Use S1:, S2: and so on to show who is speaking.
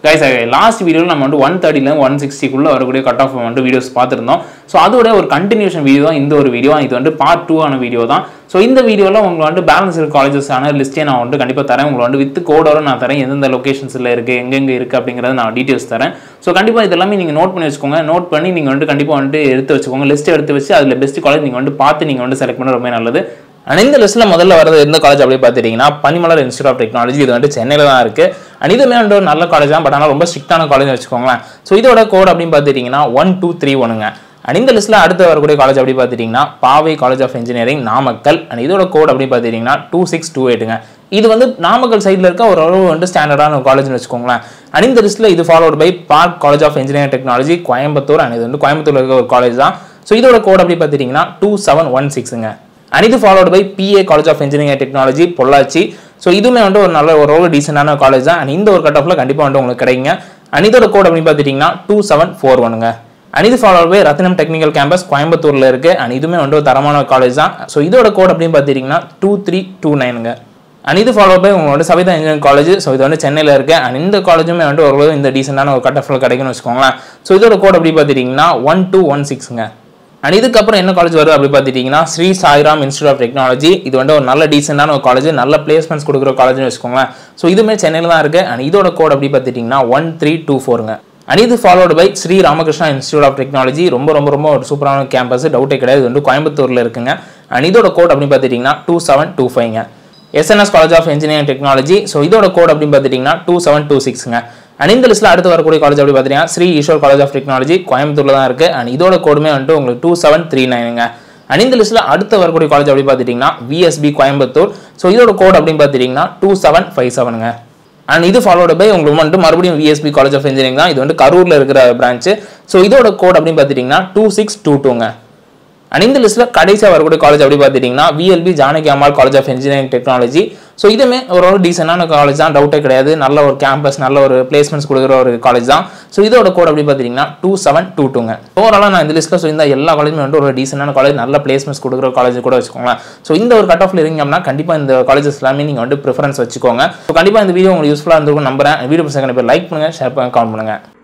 S1: guys last வீடியோவில் நம்ம வந்து ஒன் தேர்ட்டிலேருந்து ஒன் சிக்ஸ்டிக்குள்ளே வரக்கூடிய கட் ஆஃப் வந்து வீடியோஸ் பார்த்துருந்தோம் ஸோ அதோட ஒரு கண்டினியூஷன் வீடியோ தான் இந்த ஒரு வீடியோ இது வந்து பார்ட் டூ ஆன வீடியோ தான் ஸோ இந்த வீடியோவில் உங்களுக்கு வந்து பேலன்ஸ் இருக்க காலேஜஸான லிஸ்ட்டே நான் வந்து கண்டிப்பாக தரேன் உங்களுக்கு வந்து வித் கோடோட நான் தரேன் எந்தெந்த லொக்கேஷன்ஸில் இருக்குது எங்கெங்கே இருக்குது அப்படிங்கிறத நான் டீட்டெயில்ஸ் தரேன் ஸோ கண்டிப்பாக இதெல்லாமே நீங்கள் நோட் பண்ணி வச்சுக்கோங்க நோட் பண்ணி நீங்கள் வந்து கண்டிப்பாக வந்துட்டு எடுத்து வச்சுக்கோங்க லிஸ்ட் எடுத்து வச்சு அதில் பெஸ்ட் காலேஜ் நீங்கள் வந்து பார்த்து நீங்கள் வந்து செலக்ட் பண்ண ரொம்ப நல்லது அண்ட் இந்த லிஸ்ட்டில் முதல்ல வரது எந்த காலேஜ் அப்படி பார்த்துட்டிங்கன்னா பனிமலர் இன்ஸ்டியூட் ஆஃப் டெக்னாலஜி இது வந்து சென்னையில் தான் இருக்குது அண்ட் இதுவுமே வந்து ஒரு நல்ல காலேஜ் தான் பட் ஆனால் ரொம்ப ஸ்ட்ரிக்டான காலேஜ் வச்சுக்கோங்களேன் ஸோ இதோட கோட் அப்படின்னு பார்த்துட்டிங்கன்னா ஒன் டூ த்ரீ ஒன்றுங்க அண்ட் இந்த லிஸ்ட்டில் அடுத்து வரக்கூடிய காலேஜ் அப்படி பார்த்துட்டிங்கன்னா Paavai college of engineering Namakkal and இதோட கோட் அப்படி பார்த்துட்டிங்கன்னா டூ சிக்ஸ் டூ எயிட்டுங்க இது வந்து நாமக்கல் சைடில் இருக்க ஒரு அளவு வந்து ஸ்டாண்டர்டான ஒரு காலேஜ்னு வச்சுக்கோங்களேன் அண்ட் இந்த லிஸ்ட்டில் இது followed by Park college of engineering technology Coimbatore and இது வந்து கோயம்புத்தூர்ல இருக்க ஒரு காலேஜ் தான் ஸோ இதோட கோட் அப்படி பார்த்துட்டிங்கன்னா டூ செவன் ஒன் சிக்ஸுங்க அண்ட் இது followed by PA college of engineering technology Pollachi so இதுவுமே வந்து ஒரு நல்ல ஒரு ஒரு டீசெண்டான காலேஜ் தான் அண்ட் இந்த ஒரு கட் ஆஃப்ல கண்டிப்பாக வந்து உங்களுக்கு கிடைக்குங்க அண்ட் இதோட கோட் அப்படின்னு பார்த்துட்டிங்கன்னா டூ செவன் ஃபோர் ஒனுங்க அண்ட் இது followed by Rathinam technical campus கோயம்புத்தூர்ல இருக்கு அண்ட் இதுவுமே வந்து ஒரு தரமான காலேஜ் தான் ஸோ இதோட கோட் அப்படின்னு பார்த்துட்டிங்கன்னா டூ த்ரீ டூ நைனுங்க அண்ட் இது ஃபாலோ பை உங்களோட சவிதா இன்ஜினியரிங் காலேஜ் ஸோ இது வந்து சென்னையில் இருக்கு அண்ட் இந்த காலேஜுமே வந்து ஓரளவு இந்த டீசெண்டான ஒரு கட் ஆஃப்ல கிடைக்கும்னு வச்சுக்கோங்களேன் ஸோ இதோட கோட் அப்படி பார்த்துட்டிங்கன்னா ஒன் டூ ஒன் சிக்ஸுங்க அண்ட் இதுக்கப்புறம் என்ன காலேஜ் வருது அப்படி பார்த்துட்டிங்கன்னா Sri Sairam institute of technology இது வந்து ஒரு நல்ல டீசெண்டான ஒரு காலேஜ் நல்ல பிளேஸ்மெண்ட்ஸ் கொடுக்குற காலேஜ்னு வச்சுக்கோங்களேன் ஸோ இதுவுமே சென்னையில் தான் இருக்குது அண்ட் இதோட கோட் அப்படி பார்த்துட்டிங்கன்னா ஒன் த்ரீ டூ ஃபோருங்க அண்ட் இது followed by Sri Ramakrishna institute of technology ரொம்ப ரொம்ப ரொம்ப ஒரு சூப்பரான கேம்பஸ் டவுட்டே கிடையாது இது வந்து கோயம்புத்தூரில் இருக்குங்க அண்ட் இதோட கோட் அப்படின்னு பார்த்துட்டிங்கன்னா டூ செவன் டூ ஃபைவ்ங்க SNS college of engineering technology so இதோட கோட் அப்படின்னு பார்த்துட்டிங்கன்னா டூ செவன் டூ சிக்ஸுங்க அண்ட் இந்த லிஸ்ட்டில் அடுத்து வரக்கூடிய காலேஜ் அப்படி பார்த்தீங்கன்னா Sri Eshwar college of technology கோயம்புத்தூர்ல தான் இருக்குது அண்ட் இதோட கோடுமே வந்துட்டு உங்களுக்கு டூ செவன் த்ரீ நைனுங்க அண்ட் இந்த லிஸ்ட்டில் அடுத்து வரக்கூடிய காலேஜ் அப்படி பார்த்துட்டிங்கன்னா விஎஸ்பி கோயம்புத்தூர் ஸோ இதோட கோட் அப்படின்னு பார்த்துட்டிங்கன்னா டூ செவன் ஃபைவ் செவனுங்க அண்ட் இது ஃபாலோடு பை உங்களுக்கு வந்துட்டு மறுபடியும் விஎஸ்பி காலேஜ் ஆஃப் இன்ஜினியரிங் தான் இது வந்து கரூரில் இருக்கிற பிரான்ச்சு ஸோ இதோட கோட் அப்படின்னு பார்த்துட்டிங்கன்னா டூ சிக்ஸ் டூ டூங்க அண்ட் இந்த லிஸ்ட்டில் கடைசியாக வரக்கூடிய காலேஜ் அப்படி பார்த்துட்டிங்கன்னா VLB Janaki Ammal college of engineering technology so இதுவுமே ஒரு டீசெண்டான காலேஜ் தான் டவுட்டே கிடையாது நல்ல ஒரு கேம்பஸ் நல்ல ஒரு பிளேஸ்மெண்ட்ஸ் கொடுக்குற ஒரு காலேஜ் தான் ஸோ இதோட கோட் அப்படி பார்த்துட்டிங்கன்னா டூ செவன் டூ டூங்க ஓவராலாக நான் இந்த லிஸ்ட்டில் சொல்லியிருந்த எல்லா காலேஜுமே வந்து ஒரு டீசெண்டான காலேஜ் நல்ல பிளேஸ்மெண்ட்ஸ் கொடுக்குற காலேஜ் கூட வச்சுக்கோங்களேன் ஸோ இந்த ஒரு கட் ஆஃப்ல இருந்தோம்னா கண்டிப்பாக இந்த காலேஜஸ் எல்லாமே நீங்கள் வந்து ப்ரிஃபரன்ஸ் வச்சுக்கோங்க ஸோ கண்டிப்பாக இந்த வீடியோ உங்களுக்கு யூஸ்ஃபுல்லாக இருந்திருக்கும் நம்புறேன் வீடியோ பசங்க லைக் பண்ணுங்கள் ஷேர் பண்ணுங்க கமெண்ட் பண்ணுங்கள்